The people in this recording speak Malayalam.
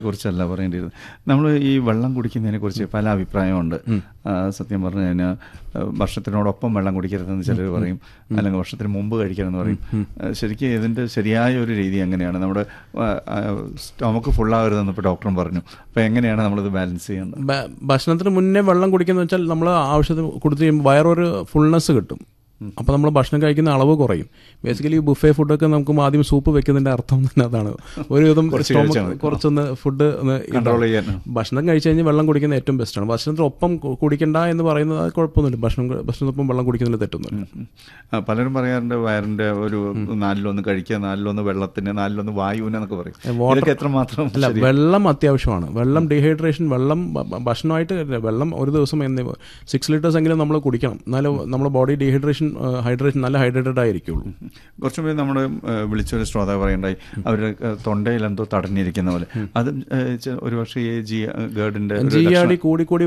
കുറിച്ചല്ല പറയേണ്ടിയിരുന്നത് നമ്മൾ ഈ വെള്ളം കുടിക്കുന്നതിനെ കുറിച്ച് പല അഭിപ്രായമുണ്ട് ആ, സത്യം പറഞ്ഞു കഴിഞ്ഞാൽ ഭക്ഷണത്തിനോടൊപ്പം വെള്ളം കുടിക്കരുതെന്ന് ചിലർ പറയും അല്ലെങ്കിൽ ഭക്ഷണത്തിന് മുമ്പ് കഴിക്കണമെന്ന് പറയും ആ, ശരിക്കും ഇതിന്റെ ശരിയായ ഒരു രീതി എങ്ങനെയാണ് നമ്മുടെ സ്റ്റൊമക്ക് ഫുള്ളാകരുതെന്ന് ഇപ്പോൾ ഡോക്ടറും പറഞ്ഞു അപ്പോൾ എങ്ങനെയാണ് നമ്മളിത് ബാലൻസ് ചെയ്യുന്നത് ഭ- ഭക്ഷണത്തിന് മുന്നേ വെള്ളം കുടിക്കുന്ന വെച്ചാൽ നമ്മൾ ആവശ്യത്തിന് കൊടുത്തു കഴിയുമ്പോൾ വയറൊരു ഫുൾനെസ് കിട്ടും അപ്പോൾ നമ്മൾ ഭക്ഷണം കഴിക്കുന്ന അളവ് കുറയും ബേസിക്കലി ബുഫേ ഫുഡൊക്കെ നമുക്ക് ആദ്യം സൂപ്പ് വെക്കുന്നതിന്റെ അർത്ഥം തന്നെ അതാണ് ഒരുവിധം കുറച്ച് stomach കഴിച്ചാൽ മതി. കുറച്ചൊന്ന് ഫുഡ് ഒന്ന് കൺട്രോൾ ചെയ്യാൻ ഭക്ഷണം കഴിച്ചു കഴിഞ്ഞാൽ വെള്ളം കുടിക്കുന്നത് ഏറ്റവും ബെസ്റ്റാണ് ഭക്ഷണത്തിനൊപ്പം കു- കുടിക്കണ്ട എന്ന് പറയുന്നത് അത് കുഴപ്പമൊന്നുമില്ല ഭക്ഷണം ഭക്ഷണത്തിനൊപ്പം വെള്ളം കുടിക്കുന്നതിൽ തെറ്റൊന്നുമില്ല ഉം. ആ, പലരും പറയാറുണ്ട് വയറിന്റെ ഒരു നാലിലൊന്ന് കഴിക്കുക നാലിലൊന്ന് വെള്ളത്തിന് നാലിലൊന്ന് വായുവിന് എന്നൊക്കെ പറയും water- ഇതൊക്കെ എത്രമാത്രം അല്ല ശരി? വെള്ളം അത്യാവശ്യമാണ് വെള്ളം ഡീഹൈഡ്രേഷൻ വെള്ളം ഭ- ഭ- ഭക്ഷണമായിട്ട് ഇല്ല. വെള്ളം ഒരു ദിവസം എന്ന് സിക്സ് ലിറ്റേഴ്സ് എങ്കിലും നമ്മൾ കുടിക്കണം എന്നാലും നമ്മുടെ ബോഡി ഡീഹൈഡ്രേഷൻ ഹൈഡ്രേഷൻ നല്ല ഹൈഡ്രേറ്റഡ് ആയിരിക്കുള്ളൂ കുറച്ചു മുമ്പ് നമ്മുടെ ഏഹ്, വിളിച്ചൊരു ശ്രോതാവ് പറയണ്ടായി അവരുടെ ഏഹ്, തൊണ്ടയിൽ എന്തോ തടഞ്ഞിരിക്കുന്ന പോലെ അത് ഏഹ്, ചെ- ഒരുപക്ഷെ ഈ ജി ഗേർഡിന്റെ ഒരു ജി ആർ ലക്ഷണം- ഡി കൂടി കൂടി